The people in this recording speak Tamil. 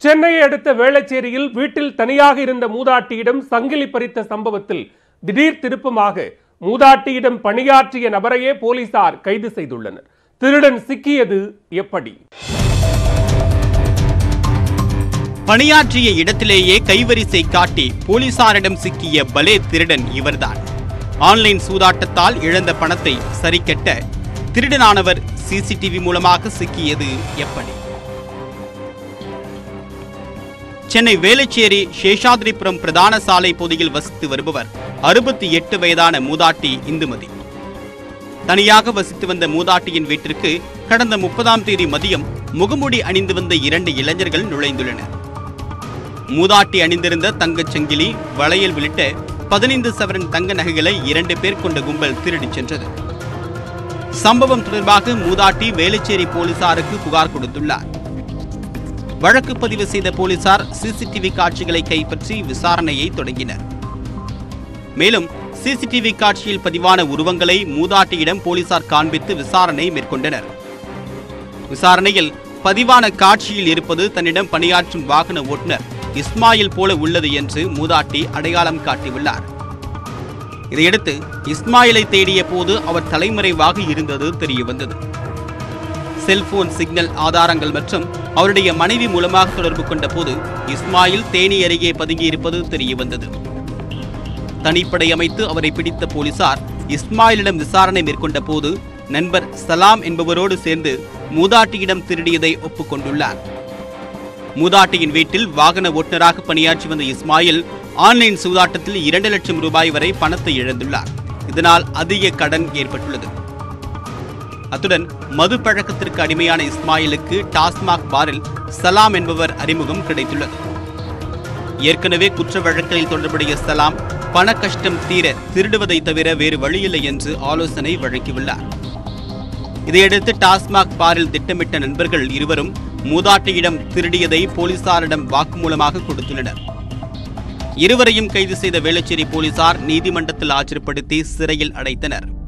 சென்னையை அடுத்த வேளச்சேரியில் வீட்டில் தனியாக இருந்த மூதாட்டியிடம் சங்கிலி பறித்த சம்பவத்தில் திடீர் திருப்பமாக மூதாட்டியிடம் பணியாற்றிய நபரையே போலீசார் கைது செய்துள்ளனர் திருடன் சிக்கியது எப்படி பணியாற்றிய இடத்திலேயே கைவரிசை காட்டி போலீசாரிடம் சிக்கிய பலே திருடன் இவர்தான் ஆன்லைன் சூதாட்டத்தால் இழந்த பணத்தை சரிக்கட்ட திருடனானவர் சிசிடிவி மூலமாக சிக்கியது எப்படி சென்னை வேளச்சேரி சேஷாத்ரிபுரம் பிரதான சாலை பகுதியில் வசித்து வருபவர் அறுபத்தி எட்டு வயதான மூதாட்டி இந்துமதி தனியாக வசித்து வந்த மூதாட்டியின் வீட்டிற்கு கடந்த முப்பதாம் தேதி மதியம் முகமூடி அணிந்து வந்த இரண்டு இளைஞர்கள் நுழைந்துள்ளனர் மூதாட்டி அணிந்திருந்த தங்கச் சங்கிலி வளையல் உள்ளிட்ட பதினைந்து சவரன் தங்க நகைகளை இரண்டு பேர் கொண்ட கும்பல் திருடிச் சென்றது சம்பவம் தொடர்பாக மூதாட்டி வேலுச்சேரி போலீசாருக்கு புகார் கொடுத்துள்ளார் வழக்கு பதிவு செய்த போலீசார் சிசிடிவி காட்சிகளை கைப்பற்றி விசாரணையை தொடங்கினர் மேலும் சிசிடிவி காட்சியில் பதிவான உருவங்களை மூதாட்டியிடம் போலீசார் காண்பித்து விசாரணை மேற்கொண்டனர் விசாரணையில் பதிவான காட்சியில் இருப்பது தன்னிடம் பணியாற்றும் வாகன ஓட்டுநர் இஸ்மாயில் போல உள்ளது என்று மூதாட்டி அடையாளம் காட்டியுள்ளார் இதையடுத்து இஸ்மாயிலை தேடிய போது அவர் தலைமறைவாக இருந்தது தெரியவந்தது செல்போன் சிக்னல் ஆதாரங்கள் மற்றும் அவருடைய மனைவி மூலமாக தொடர்பு கொண்ட போது இஸ்மாயில் தேனி அருகே பதுங்கியிருப்பது தெரியவந்தது தனிப்படை அமைத்து அவரை பிடித்த போலீசார் இஸ்மாயிலிடம் விசாரணை மேற்கொண்ட போது நண்பர் சலாம் என்பவரோடு சேர்ந்து மூதாட்டியிடம் திருடியதை ஒப்புக்கொண்டுள்ளார் மூதாட்டியின் வீட்டில் வாகன ஓட்டுநராக பணியாற்றி வந்த இஸ்மாயில் ஆன்லைன் சூதாட்டத்தில் இரண்டு லட்சம் ரூபாய் வரை பணத்தை இழந்துள்ளார் இதனால் அதிக கடன் ஏற்பட்டுள்ளது அத்துடன் மது பழக்கத்திற்கு அடிமையான இஸ்மாயிலுக்கு டாஸ்மாக் பாரில் சலாம் என்பவர் அறிமுகம் கிடைத்துள்ளது ஏற்கனவே குற்ற வழக்கில் தொடர்புடைய சலாம் பண கஷ்டம் தீர திருடுவதை தவிர வேறு வழியில்லை என்று ஆலோசனை வழங்கியுள்ளார் இதையடுத்து டாஸ்மாக் பாரில் திட்டமிட்ட நண்பர்கள் இருவரும் மூதாட்டியிடம் திருடியதை போலீசாரிடம் வாக்குமூலமாக கொடுத்துள்ளனர் இருவரையும் கைது செய்த வேளச்சேரி போலீசார் நீதிமன்றத்தில் ஆஜர்படுத்தி சிறையில் அடைத்தனர்